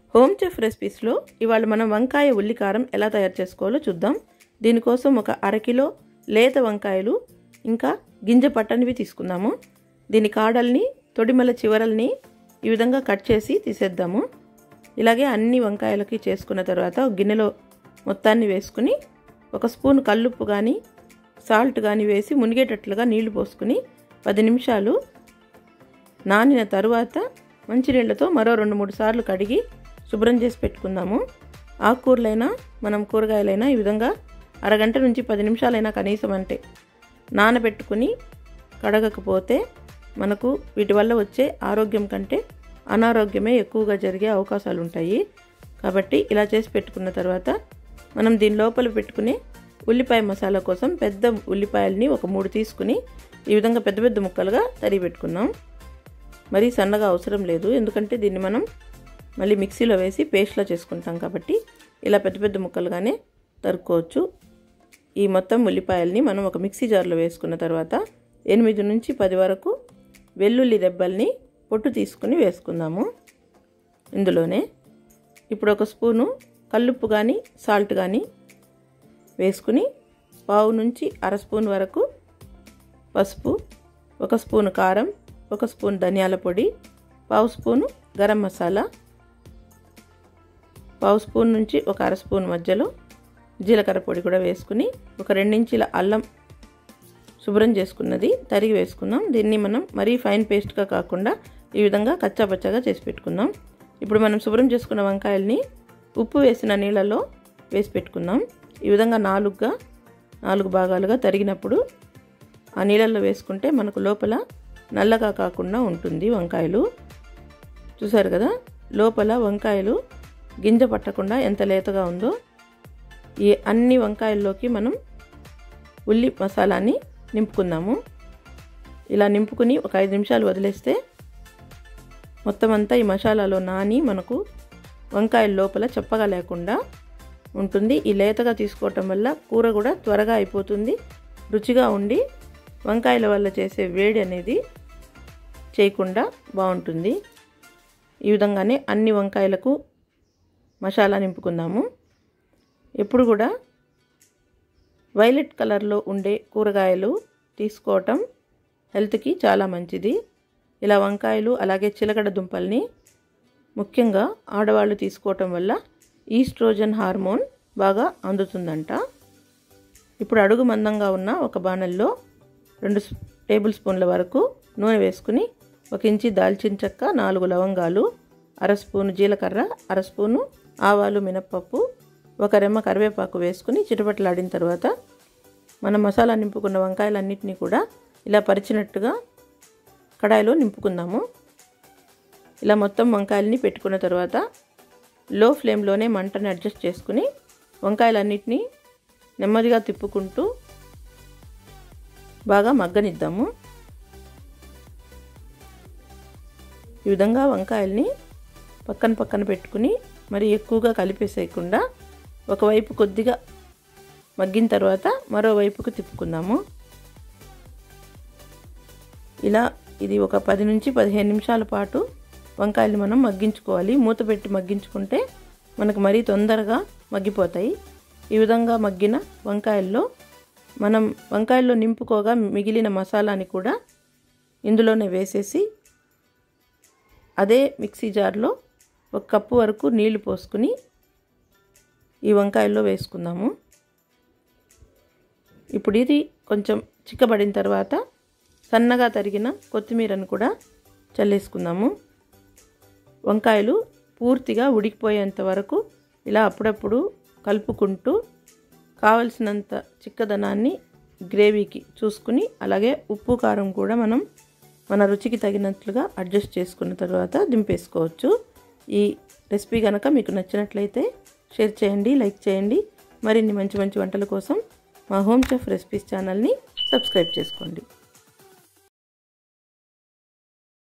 home chef రెసిపీస్లో ఇవాళ మనం వంకాయ ఉల్లికారం ఎలా తయారు చేసుకోవాలో చూద్దాం దీనికోసం ఒక అరకిలో లేత వంకాయలు ఇంకా గింజ పట్టనివి తీసుకుందాము దీని కాడల్ని తొడిమల చివరల్ని ఈ విధంగా కట్ చేసి తీసేద్దాము ఇలాగే అన్ని వంకాయలకి చేసుకున్న తర్వాత ఒక గిన్నెలో మొత్తాన్ని వేసుకుని ఒక స్పూన్ కల్లుప్పు కానీ సాల్ట్ కానీ వేసి మునిగేటట్లుగా నీళ్లు పోసుకుని పది నిమిషాలు నానిన తరువాత మంచినీళ్ళతో మరో రెండు మూడు సార్లు కడిగి శుభ్రం చేసి పెట్టుకుందాము ఆకుకూరలైనా మనం కూరగాయలైనా ఈ విధంగా అరగంట నుంచి పది నిమిషాలైనా కనీసం అంటే నానబెట్టుకుని కడగకపోతే మనకు వీటి వల్ల వచ్చే ఆరోగ్యం కంటే అనారోగ్యమే ఎక్కువగా జరిగే అవకాశాలు ఉంటాయి కాబట్టి ఇలా చేసి పెట్టుకున్న తర్వాత మనం దీని లోపల పెట్టుకునే ఉల్లిపాయ మసాలా కోసం పెద్ద ఉల్లిపాయల్ని ఒక మూడు తీసుకుని ఈ విధంగా పెద్ద పెద్ద ముక్కలుగా తరిగి పెట్టుకున్నాం మరీ సన్నగా అవసరం లేదు ఎందుకంటే దీన్ని మనం మళ్ళీ మిక్సీలో వేసి పేస్ట్లా చేసుకుంటాం కాబట్టి ఇలా పెద్ద పెద్ద ముక్కలుగానే తరుక్కోవచ్చు ఈ మొత్తం ఉల్లిపాయల్ని మనం ఒక మిక్సీ జార్లో వేసుకున్న తర్వాత ఎనిమిది నుంచి పది వరకు వెల్లుల్లి దెబ్బల్ని పొట్టు తీసుకుని వేసుకుందాము ఇందులోనే ఇప్పుడు ఒక స్పూను కల్లుప్పు కానీ సాల్ట్ కానీ వేసుకుని పావు నుంచి అర స్పూన్ వరకు పసుపు ఒక స్పూను కారం ఒక స్పూన్ ధనియాల పొడి పావు స్పూను గరం మసాలా పావు స్పూన్ నుంచి ఒక అర స్పూన్ మధ్యలో జీలకర్ర పొడి కూడా వేసుకుని ఒక రెండించుల అల్లం శుభ్రం చేసుకున్నది తరిగి వేసుకుందాం దీన్ని మనం మరీ ఫైన్ పేస్ట్గా కాకుండా ఈ విధంగా కచ్చాపచ్చాగా చేసి పెట్టుకుందాం ఇప్పుడు మనం శుభ్రం చేసుకున్న వంకాయల్ని ఉప్పు వేసిన నీళ్ళలో వేసి పెట్టుకుందాం ఈ విధంగా నాలుగుగా నాలుగు భాగాలుగా తరిగినప్పుడు ఆ నీళ్ళల్లో వేసుకుంటే మనకు లోపల నల్లగా కాకుండా ఉంటుంది వంకాయలు చూసారు కదా లోపల వంకాయలు గింజ పట్టకుండా ఎంత లేతగా ఉందో ఈ అన్ని వంకాయల్లోకి మనం ఉల్లి మసాలాని నింపుకుందాము ఇలా నింపుకుని ఒక ఐదు నిమిషాలు వదిలేస్తే మొత్తం అంతా ఈ మసాలాలో నాని మనకు వంకాయల లోపల చెప్పగా లేకుండా ఉంటుంది ఈ లేతగా తీసుకోవటం వల్ల కూర కూడా త్వరగా అయిపోతుంది రుచిగా ఉండి వంకాయల వల్ల చేసే వేడి అనేది చేయకుండా బాగుంటుంది ఈ విధంగానే అన్ని వంకాయలకు మసాలా నింపుకుందాము ఎప్పుడు కూడా వైలెట్ కలర్లో ఉండే కూరగాయలు తీసుకోవటం హెల్త్కి చాలా మంచిది ఇలా వంకాయలు అలాగే చిలకడ దుంపల్ని ముఖ్యంగా ఆడవాళ్ళు తీసుకోవటం వల్ల ఈస్ట్రోజన్ హార్మోన్ బాగా అందుతుందంట ఇప్పుడు అడుగు మందంగా ఉన్న ఒక బాణల్లో రెండు టేబుల్ స్పూన్ల వరకు నూనె వేసుకుని ఒక ఇంచి దాల్చిన చెక్క నాలుగు లవంగాలు అర స్పూను జీలకర్ర అర స్పూను ఆవాలు మినప్పప్పు ఒక రెమ్మ కరివేపాకు వేసుకుని చిటపట్లాడిన తర్వాత మనం మసాలా నింపుకున్న వంకాయలన్నింటినీ కూడా ఇలా పరిచినట్టుగా కడాయిలో నింపుకుందాము ఇలా మొత్తం వంకాయలని పెట్టుకున్న తర్వాత లో ఫ్లేమ్లోనే మంటని అడ్జస్ట్ చేసుకుని వంకాయలన్నిటినీ నెమ్మదిగా తిప్పుకుంటూ బాగా మగ్గనిద్దాము ఈ విధంగా వంకాయల్ని పక్కన పక్కన పెట్టుకుని మరి ఎక్కువగా కలిపేసేయకుండా ఒకవైపు కొద్దిగా మగ్గిన తర్వాత మరోవైపుకు తిప్పుకుందాము ఇలా ఇది ఒక పది నుంచి పదిహేను నిమిషాల పాటు వంకాయలు మనం మగ్గించుకోవాలి మూత పెట్టి మగ్గించుకుంటే మనకు మరీ తొందరగా మగ్గిపోతాయి ఈ విధంగా మగ్గిన వంకాయల్లో మనం వంకాయల్లో నింపుకోగా మిగిలిన మసాలాని కూడా ఇందులోనే వేసేసి అదే మిక్సీ జార్లో ఒక కప్పు వరకు నీళ్లు పోసుకుని ఈ వంకాయల్లో వేసుకుందాము ఇప్పుడు ఇది కొంచెం చిక్కబడిన తర్వాత సన్నగా తరిగిన కొత్తిమీరను కూడా చల్లేసుకుందాము వంకాయలు పూర్తిగా ఉడికిపోయేంత వరకు ఇలా అప్పుడప్పుడు కలుపుకుంటూ కావలసినంత చిక్కదనాన్ని గ్రేవీకి చూసుకుని అలాగే ఉప్పు కారం కూడా మనం మన రుచికి తగినట్లుగా అడ్జస్ట్ చేసుకున్న తర్వాత దింపేసుకోవచ్చు ఈ రెసిపీ కనుక మీకు నచ్చినట్లయితే షేర్ చేయండి లైక్ చేయండి మరిన్ని మంచి మంచి వంటల కోసం మా హోమ్ చెఫ్ రెసిపీస్ ఛానల్ని సబ్స్క్రైబ్ చేసుకోండి